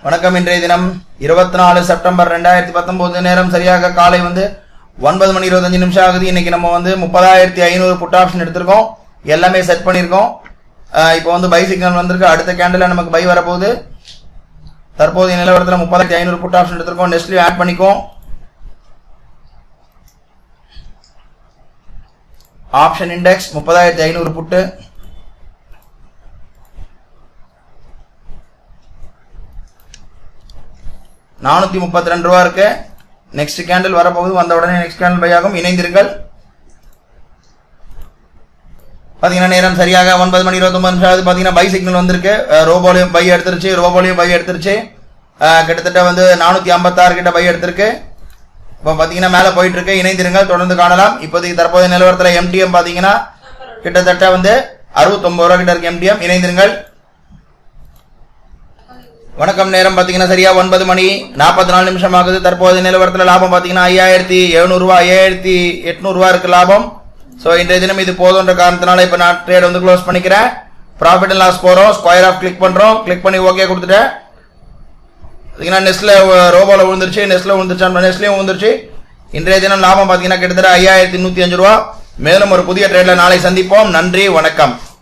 வணக்கம் இன்றைய தினம் இருபத்தி நாலு செப்டம்பர் ரெண்டாயிரத்தி பத்தொன்பது நேரம் சரியாக காலை வந்து ஒன்பது மணி இருபத்தஞ்சு நிமிஷம் ஆகுது இன்னைக்கு நம்ம வந்து முப்பதாயிரத்தி ஐநூறு புட் ஆப்ஷன் எடுத்திருக்கோம் எல்லாமே செட் பண்ணியிருக்கோம் அஹ் இப்போ வந்து பை சிக்னல் வந்திருக்கு அடுத்த கேண்டில் நமக்கு பை வரப்போகுது தற்போதைய நிலவரத்தில் முப்பதாயிரத்தி ஐநூறு புட் ஆப்ஷன் எடுத்திருக்கோம் நெக்ஸ்ட்லயும் ஆட் பண்ணிக்கோம் ஆப்ஷன் இண்டெக்ஸ் முப்பதாயிரத்தி ஐநூறு புட்டு நானூத்தி முப்பத்தி ரெண்டு ரூபா இருக்கு நெக்ஸ்ட் கேண்டில் வரப்போகுது வந்த உடனே நெக்ஸ்ட் கேண்டில் பை ஆகும் இணைந்திருங்கள் பாத்தீங்கன்னா நேரம் சரியாக ஒன்பது மணி இருபத்தி நிமிஷம் ஆகுது பாத்தீங்கன்னா பை சிக்னல் வந்திருக்கு அஹ் ரோபோலையும் பை எடுத்துருச்சு ரோபோலையும் பை எடுத்துருச்சு அஹ் கிட்டத்தட்ட வந்து நானூத்தி ஐம்பத்தாறு கிட்ட பை எடுத்திருக்கு இப்போ பாத்தீங்கன்னா மேல போயிட்டு இருக்கு இணைந்திருங்கள் தொடர்ந்து காணலாம் இப்போதைக்கு தற்போதைய நிலவரத்துல எம்டிஎம் பாத்தீங்கன்னா கிட்டத்தட்ட வந்து அறுபத்தொன்பது ரூபா கிட்ட இருக்கு எம்டிஎம் இணைந்திருங்கள் வணக்கம் நேரம் பாத்தீங்கன்னா சரியா ஒன்பது மணி நாற்பத்தி நாலு நிமிஷம் ஆகுது தற்போது நிலவரத்துல லாபம் பாத்தீங்கன்னா ஐயாயிரத்தி எழுநூறு ரூபாய் ஐயாயிரத்தி எட்நூறு ரூபாய் இருக்கு லாபம் சோ இன்றைய தினம் இது போதுன்ற காரணத்தினால இப்ப நான் ட்ரேட் வந்து க்ளோஸ் பண்ணிக்கிறேன் ப்ராஃபிட் அண்ட் லாஸ் போறோம் ஸ்கொயர் ஆஃப் கிளிக் பண்றோம் கிளிக் பண்ணி ஓகே கொடுத்துட்டேன் பாத்தீங்கன்னா நெஸ்ட்ல ரோபோல விழுந்துருச்சு நெஸ்ட்ல விழுந்துருச்சு நெஸ்ட்லயும் விழுந்துருச்சு இன்றைய தினம் லாபம் பாத்தீங்கன்னா கிட்டத்தட்ட ஐயாயிரத்தி நூத்தி அஞ்சு ரூபா மேலும் ஒரு புதிய ட்ரேட்ல நாளை சந்திப்போம் நன்றி வணக்கம்